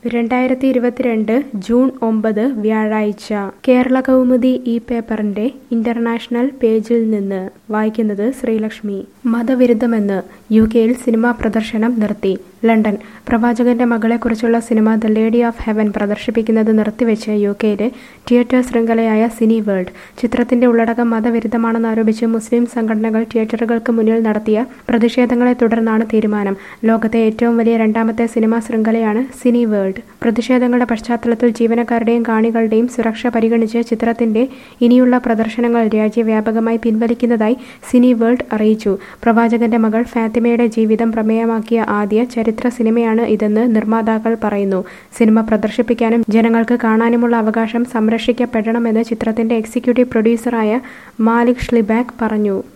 രണ്ടായിരത്തി ഇരുപത്തിരണ്ട് ജൂൺ ഒമ്പത് വ്യാഴാഴ്ച കേരള കൗമുദി ഈ പേപ്പറിന്റെ ഇന്റർനാഷണൽ പേജിൽ നിന്ന് വായിക്കുന്നത് ശ്രീലക്ഷ്മി മതവിരുദ്ധമെന്ന് യു കെയിൽ സിനിമാ പ്രദർശനം നിർത്തി ലണ്ടൻ പ്രവാചകന്റെ മകളെക്കുറിച്ചുള്ള cinema the lady of heaven പ്രദർശിപ്പിക്കുന്നത് നിർത്തിവെച്ച് യു കെയിലെ തിയേറ്റർ ശൃംഖലയായ സിനി വേൾഡ് ചിത്രത്തിന്റെ ഉള്ളടക്കം മതവിരുദ്ധമാണെന്ന് ആരോപിച്ച് മുസ്ലിം സംഘടനകൾ തിയേറ്ററുകൾക്ക് മുന്നിൽ നടത്തിയ പ്രതിഷേധങ്ങളെ തുടർന്നാണ് തീരുമാനം ലോകത്തെ ഏറ്റവും വലിയ രണ്ടാമത്തെ സിനിമാ ശൃംഖലയാണ് സിനി വേൾഡ് പ്രതിഷേധങ്ങളുടെ പശ്ചാത്തലത്തിൽ ജീവനക്കാരുടെയും കാണികളുടെയും സുരക്ഷ പരിഗണിച്ച് ചിത്രത്തിന്റെ ഇനിയുള്ള പ്രദർശനങ്ങൾ രാജ്യവ്യാപകമായി പിൻവലിക്കുന്നതായി സിനി വേൾഡ് അറിയിച്ചു പ്രവാചകന്റെ മകൾ ഫാത്തിമയുടെ ജീവിതം പ്രമേയമാക്കിയ ആദ്യ ചരിത്ര സിനിമയാണ് ഇതെന്ന് നിർമ്മാതാക്കൾ പറയുന്നു സിനിമ പ്രദർശിപ്പിക്കാനും ജനങ്ങൾക്ക് കാണാനുമുള്ള അവകാശം സംരക്ഷിക്കപ്പെടണമെന്ന് ചിത്രത്തിന്റെ എക്സിക്യൂട്ടീവ് പ്രൊഡ്യൂസറായ മാലിക് ഷ്ലിബാക്ക് പറഞ്ഞു